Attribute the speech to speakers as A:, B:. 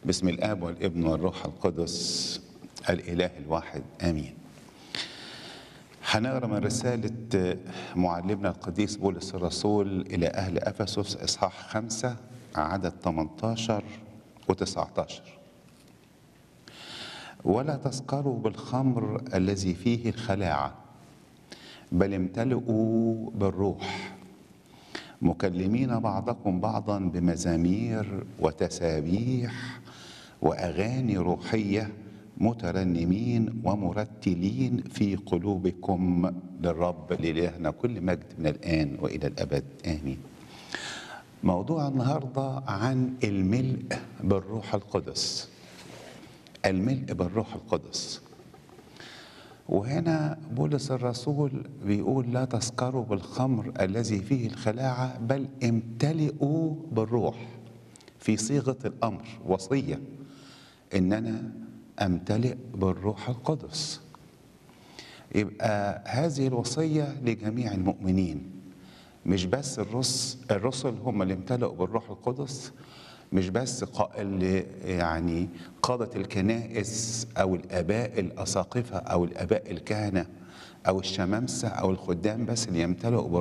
A: بسم الاب والابن والروح القدس الاله الواحد امين هنقرا من رساله معلمنا القديس بولس الرسول الى اهل افسس اصحاح خمسة عدد 18 و19 ولا تسكروا بالخمر الذي فيه الخلاعه بل امتلئوا بالروح مكلمين بعضكم بعضا بمزامير وتسابيح واغاني روحيه مترنمين ومرتلين في قلوبكم للرب لإلهنا كل مجد من الآن وإلى الأبد آمين موضوع النهاردة عن الملء بالروح القدس الملء بالروح القدس وهنا بولس الرسول بيقول لا تسكروا بالخمر الذي فيه الخلاعة بل امتلئوا بالروح في صيغة الأمر وصية إن أنا أمتلئ بالروح القدس يبقى هذه الوصية لجميع المؤمنين مش بس الرسل الرسل هم اللي امتلئوا بالروح القدس مش بس قائل يعني قادة الكنائس أو الآباء الأساقفة أو الآباء الكهنة أو الشمامسة أو الخدام بس اللي يمتلئوا